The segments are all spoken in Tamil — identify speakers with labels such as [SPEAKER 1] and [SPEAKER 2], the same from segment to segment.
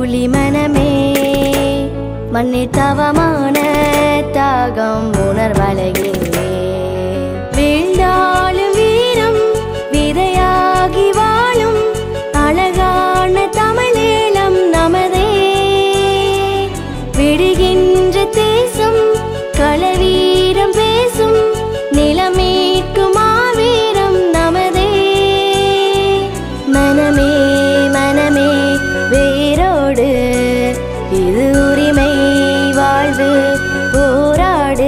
[SPEAKER 1] புலி மனமே மண்ணில் தவமான தாகம் உணர்வழகே வீழ்ந்தாலும் வீரம் விதையாகி வாழும் அழகான தமிழீழம் நமதே விடுகின்ற தேசம் களவீரம் பேசும் நிலமீட்கும் மாவீரம் நமதே மனமே மனமே வேரோடு இது உரிமை வாழ்வு போராடு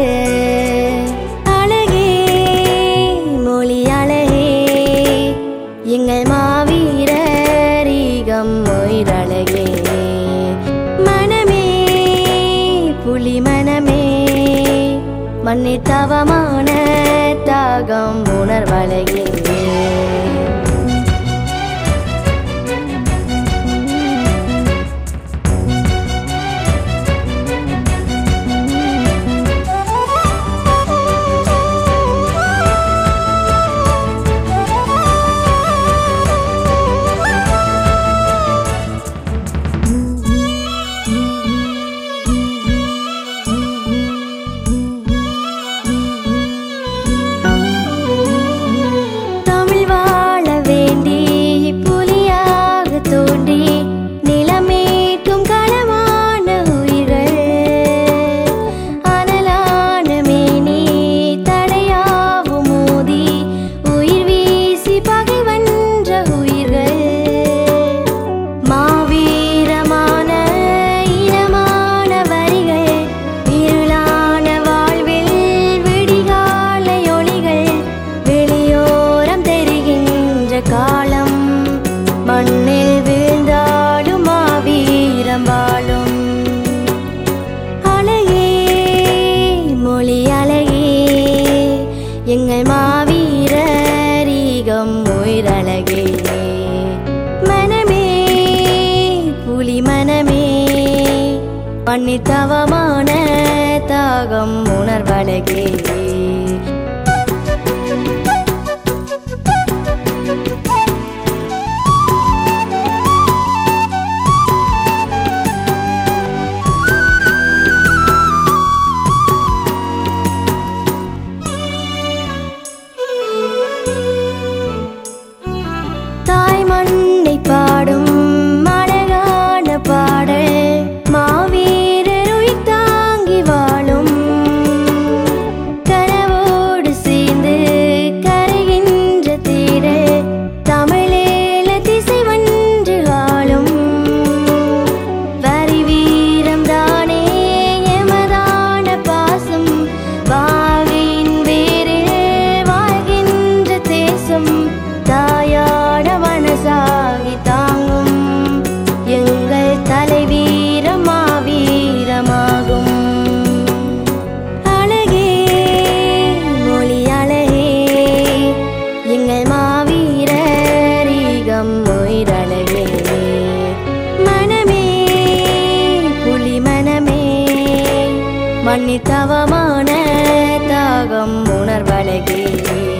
[SPEAKER 1] அழகே மொழி அழகே எங்கள் மாவீரீகம் உயிரழகே மனமே புலி மனமே மண்ணில் தவமான தாகம் உணர்வழகே தமிழ் வாழ வேண்டி புலியாக தோன்றி நிலமேற்றும் களமான உயிர்கள் அனலான மேனி தடையாவும் மோதி உயிர் வீசி பகைவன்ற உயிர்கள் மாவீரமான இனமான வரிகள் இருளான வாழ்வில் விடிகால ஒளிகள் வெளியோரம் தெரிகின்ற காலம் மண்ணில் வீழ்ந்தாலும் மாவீரம் வாழும் அழகே மொழி அழகே எங்கள் மாவீரீகம் உயிரழகே மனமே புலி மனமே பண்ணி தவமான தாகம் உணர்வழகே தாய் மண்ணை பாடும் அழகான பாடல் மாவீரர் உயிர் தாங்கி வாழும் கனவோடு சேர்ந்து கரைகின்ற தேடல் தமிழேல திசை வென்று ஆளும் வரி வீரம் தானே எமதான பாசம் வாகையின் வேரில் வாழ்கின்ற தேசம் தாயான மனசாகி தாங்கும் எங்கள் தலைவீரம் மாவீரமாகும் அழகே மொழி அழகே எங்கள் மாவீரீகம் உயிரழகே மனமே புலி மனமே மண்ணி தவமான தாகம் உணர்வழகே